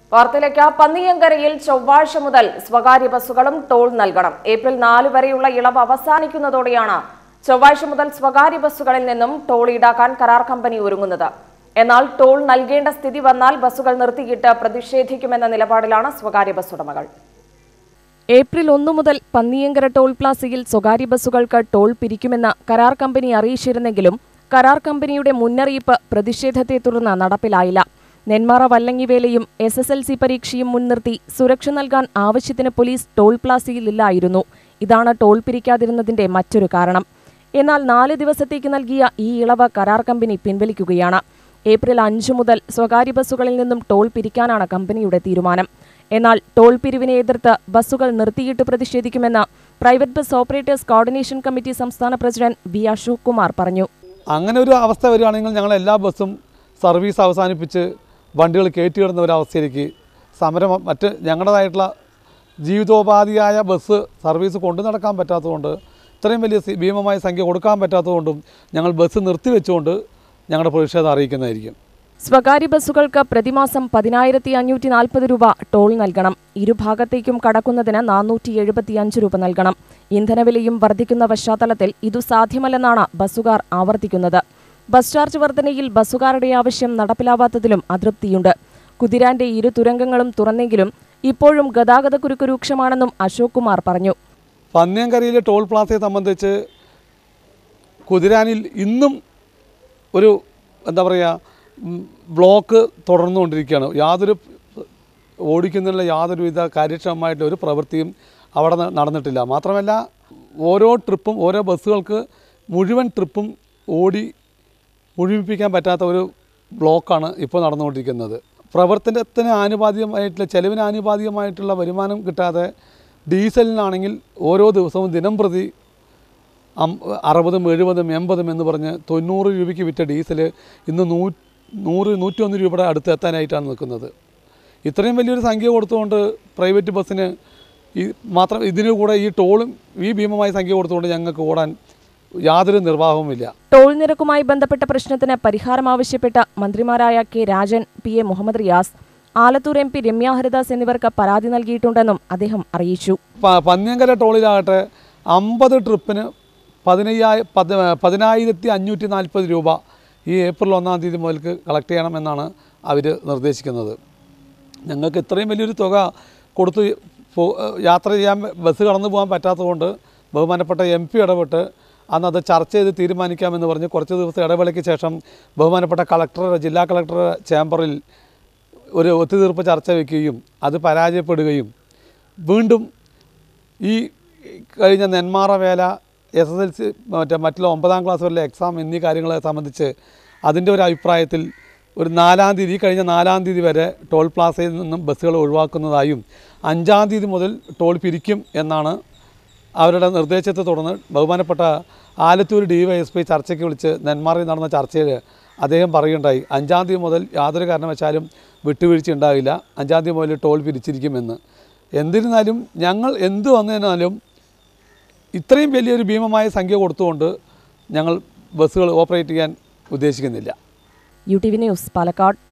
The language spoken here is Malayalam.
വാർത്തയിലേക്ക് പന്നിയങ്കരയിൽ ചൊവ്വാഴ്ച മുതൽ സ്വകാര്യ ബസ്സുകളും ടോൾ നൽകണം ഏപ്രിൽ നാല് വരെയുള്ള ഇളവ് അവസാനിക്കുന്നതോടെയാണ് ചൊവ്വാഴ്ച മുതൽ സ്വകാര്യ ബസ്സുകളിൽ നിന്നും ടോൾ ഈടാക്കാൻ കരാർ കമ്പനി ഒരുങ്ങുന്നത് എന്നാൽ ടോൾ നൽകേണ്ട സ്ഥിതി വന്നാൽ ബസ്സുകൾ നിർത്തിയിട്ട് പ്രതിഷേധിക്കുമെന്ന നിലപാടിലാണ് സ്വകാര്യ ബസ് ഉടമകൾ ഏപ്രിൽ ഒന്നു മുതൽ പന്നിയങ്കര ടോൾ പ്ലാസയിൽ സ്വകാര്യ ബസ്സുകൾക്ക് ടോൾ പിരിക്കുമെന്ന് കരാർ കമ്പനി അറിയിച്ചിരുന്നെങ്കിലും കരാർ കമ്പനിയുടെ മുന്നറിയിപ്പ് പ്രതിഷേധത്തെ തുടർന്ന് നടപ്പിലായില്ല നെന്മാറ വല്ലങ്ങിവേലയും എസ് എസ് എൽ സി പരീക്ഷയും മുൻനിർത്തി സുരക്ഷ നൽകാൻ ആവശ്യത്തിന് പോലീസ് ടോൾ പ്ലാസയിലില്ലായിരുന്നു ഇതാണ് ടോൾ പിരിക്കാതിരുന്നതിന്റെ മറ്റൊരു കാരണം എന്നാൽ നാല് ദിവസത്തേക്ക് നൽകിയ ഈ ഇളവ് കരാർ കമ്പനി പിൻവലിക്കുകയാണ് ഏപ്രിൽ അഞ്ചു മുതൽ സ്വകാര്യ ബസ്സുകളിൽ നിന്നും ടോൾ പിരിക്കാനാണ് കമ്പനിയുടെ തീരുമാനം എന്നാൽ ടോൾ പിരിവിനെ എതിർത്ത് ബസ്സുകൾ നിർത്തിയിട്ട് പ്രതിഷേധിക്കുമെന്ന് private bus operators coordination committee സംസ്ഥാന പ്രസിഡന്റ് വി അശോക് കുമാർ പറഞ്ഞു അങ്ങനെ ഒരു അവസ്ഥ വരികയാണെങ്കിൽ ഞങ്ങൾ എല്ലാ ബസ്സും സർവീസ് അവസാനിപ്പിച്ച് വണ്ടികൾ കയറ്റിയിടുന്ന ഒരവസ്ഥയിലേക്ക് സമരം മറ്റ് ഞങ്ങളുടേതായിട്ടുള്ള ജീവിതോപാധിയായ ബസ് സർവീസ് കൊണ്ടു നടക്കാൻ പറ്റാത്തതുകൊണ്ട് ഇത്രയും വലിയ സി- ഭീമമായ സംഖ്യ കൊടുക്കാൻ പറ്റാത്തതുകൊണ്ടും ഞങ്ങൾ ബസ് നിർത്തിവെച്ചുകൊണ്ട് ഞങ്ങളുടെ പ്രതിഷേധം അറിയിക്കുന്നതായിരിക്കും സ്വകാര്യ ബസ്സുകൾക്ക് പ്രതിമാസം പതിനായിരത്തി അഞ്ഞൂറ്റി നാൽപ്പത് രൂപ ടോൾ നൽകണം ഇരുഭാഗത്തേക്കും കടക്കുന്നതിന് നാനൂറ്റി എഴുപത്തിയഞ്ച് രൂപ നൽകണം ഇന്ധനവിലയും വർദ്ധിക്കുന്ന പശ്ചാത്തലത്തിൽ ഇതു സാധ്യമല്ലെന്നാണ് ബസ്സുകാർ ആവർത്തിക്കുന്നത് ബസ് ചാർജ് വർധനയിൽ ബസ്സുകാരുടെ ആവശ്യം നടപ്പിലാവാത്തതിലും അതൃപ്തിയുണ്ട് കുതിരാന്റെ ഇരു തുരങ്കങ്ങളും തുറന്നെങ്കിലും ഇപ്പോഴും ഗതാഗതക്കുരുക്ക് രൂക്ഷമാണെന്നും അശോക് കുമാർ പറഞ്ഞു പന്നിയങ്കരയിലെ ടോൾ പ്ലാസയെ സംബന്ധിച്ച് കുതിരാനിൽ ഇന്നും ഒരു എന്താ പറയുക ഉം, ബ്ലോക്ക് തുടർന്നുകൊണ്ടിരിക്കുകയാണ് യാതൊരു ഓടിക്കുന്നതിനുള്ള യാതൊരുവിധ കാര്യക്ഷമമായിട്ടുള്ള ഒരു പ്രവൃത്തിയും അവിടെ ന- നടന്നിട്ടില്ല മാത്രമല്ല ഓരോ ട്രിപ്പും ഓരോ ബസ്സുകൾക്ക് മുഴുവൻ ട്രിപ്പും ഓടി മുഴുമിപ്പിക്കാൻ പറ്റാത്ത ഒരു ബ്ലോക്കാണ് ഇപ്പോൾ നടന്നുകൊണ്ടിരിക്കുന്നത് പ്രവർത്തനത്തിന് ആനുപാതികമായിട്ടുള്ള ചെലവിന് ആനുപാതികമായിട്ടുള്ള വരുമാനം കിട്ടാതെ ഡീസലിനാണെങ്കിൽ ഓരോ ദിവസവും ദിനം പ്രതി അം അറുപതും എഴുപതും എൺപതും എന്ന് പറഞ്ഞ് തൊണ്ണൂറ് രൂപയ്ക്ക് വിറ്റ ഡീസൽ ഇന്ന് നൂ നൂറ് നൂറ്റൊന്ന് രൂപയുടെ അടുത്ത് എത്താനായിട്ടാണ് നിൽക്കുന്നത് ഇത്രയും വലിയൊരു സംഖ്യ കൊടുത്തുകൊണ്ട് പ്രൈവറ്റ് ബസ്സിന് ഈ മാത്രം ഇതിന് കൂടെ ഈ ടോളും ഈ ഭീമമായ സംഖ്യ കൊടുത്തുകൊണ്ട് ഞങ്ങൾക്ക് ഓടാൻ യാതൊരു നിർവാഹവുമില്ല ടോൾ നിരക്കുമായി ബന്ധപ്പെട്ട പ്രശ്നത്തിന് പരിഹാരം ആവശ്യപ്പെട്ട് മന്ത്രിമാരായ K Rajan P A Muhammad Riyas Alathur M P Ramya Haridas എന്നിവർക്ക് പരാതി നൽകിയിട്ടുണ്ടെന്നും അദ്ദേഹം അറിയിച്ചു പ- പന്നിയങ്കര ടോളിലാകട്ടെ അമ്പത് ട്രിപ്പിന് പതിനയ്യായ പത് പതിനായിരത്തി അഞ്ഞൂറ്റി നാൽപ്പത് രൂപ ഈ ഏപ്രിൽ ഒന്നാം തീയതി മുതൽക്ക് കളക്ട് ചെയ്യണമെന്നാണ് അവർ നിർദ്ദേശിക്കുന്നത് ഞങ്ങൾക്ക് ഇത്രയും വലിയൊരു തുക കൊടുത്ത് പോ- യാത്ര ചെയ്യാൻ ബസ് കടന്നു പോകാൻ പറ്റാത്തതുകൊണ്ട് ബഹുമാനപ്പെട്ട എം പി ഇടപെട്ട് അന്ന് അത് ചർച്ച ചെയ്ത് തീരുമാനിക്കാമെന്ന് പറഞ്ഞ് കുറച്ച് ദിവസം ഇടവേളയ്ക്ക് ശേഷം ബഹുമാനപ്പെട്ട കളക്ടറുടെ ജില്ലാ കളക്ടറുടെ ചേംബറിൽ ഒരു ഒത്തുതീർപ്പ് ചർച്ച വയ്ക്കുകയും അത് പരാജയപ്പെടുകയും വീണ്ടും ഈ കഴിഞ്ഞ നെന്മാറ വേല എസ് എസ് എൽ സി മറ്റേ മറ്റുള്ള ഒമ്പതാം ക്ലാസ് വരെയുള്ള എക്സാം എന്നീ കാര്യങ്ങളെ സംബന്ധിച്ച് അതിൻ്റെ ഒരു അഭിപ്രായത്തിൽ ഒരു നാലാം തീയതി ഈ കഴിഞ്ഞ നാലാം തീയതി വരെ ടോൾ പ്ലാസയിൽ നിന്നും ബസ്സുകൾ ഒഴിവാക്കുന്നതായും അഞ്ചാം തീയതി മുതൽ ടോൾ പിരിക്കും എന്നാണ് അവരുടെ നിർദ്ദേശത്തെ തുടർന്ന് ബഹുമാനപ്പെട്ട Alathur D Y S P ചർച്ചയ്ക്ക് വിളിച്ച് നെന്മാറയിൽ നടന്ന ചർച്ചയിൽ അദ്ദേഹം പറയുകയുണ്ടായി അഞ്ചാം തീയതി മുതൽ യാതൊരു കാരണവശാലും വിട്ടുവീഴ്ച ഉണ്ടാകില്ല അഞ്ചാം തീയതി മുതൽ ടോൾ പിരിച്ചിരിക്കുമെന്ന് എന്നിരുന്നാലും ഞങ്ങൾ എന്ത് വന്നതിനാലും ഇത്രയും വലിയൊരു ഭീമമായ സംഖ്യ കൊടുത്തുകൊണ്ട് ഞങ്ങൾ ബസ്സുകൾ ഓപ്പറേറ്റ് ചെയ്യാൻ ഉദ്ദേശിക്കുന്നില്ല U T V news Palakkad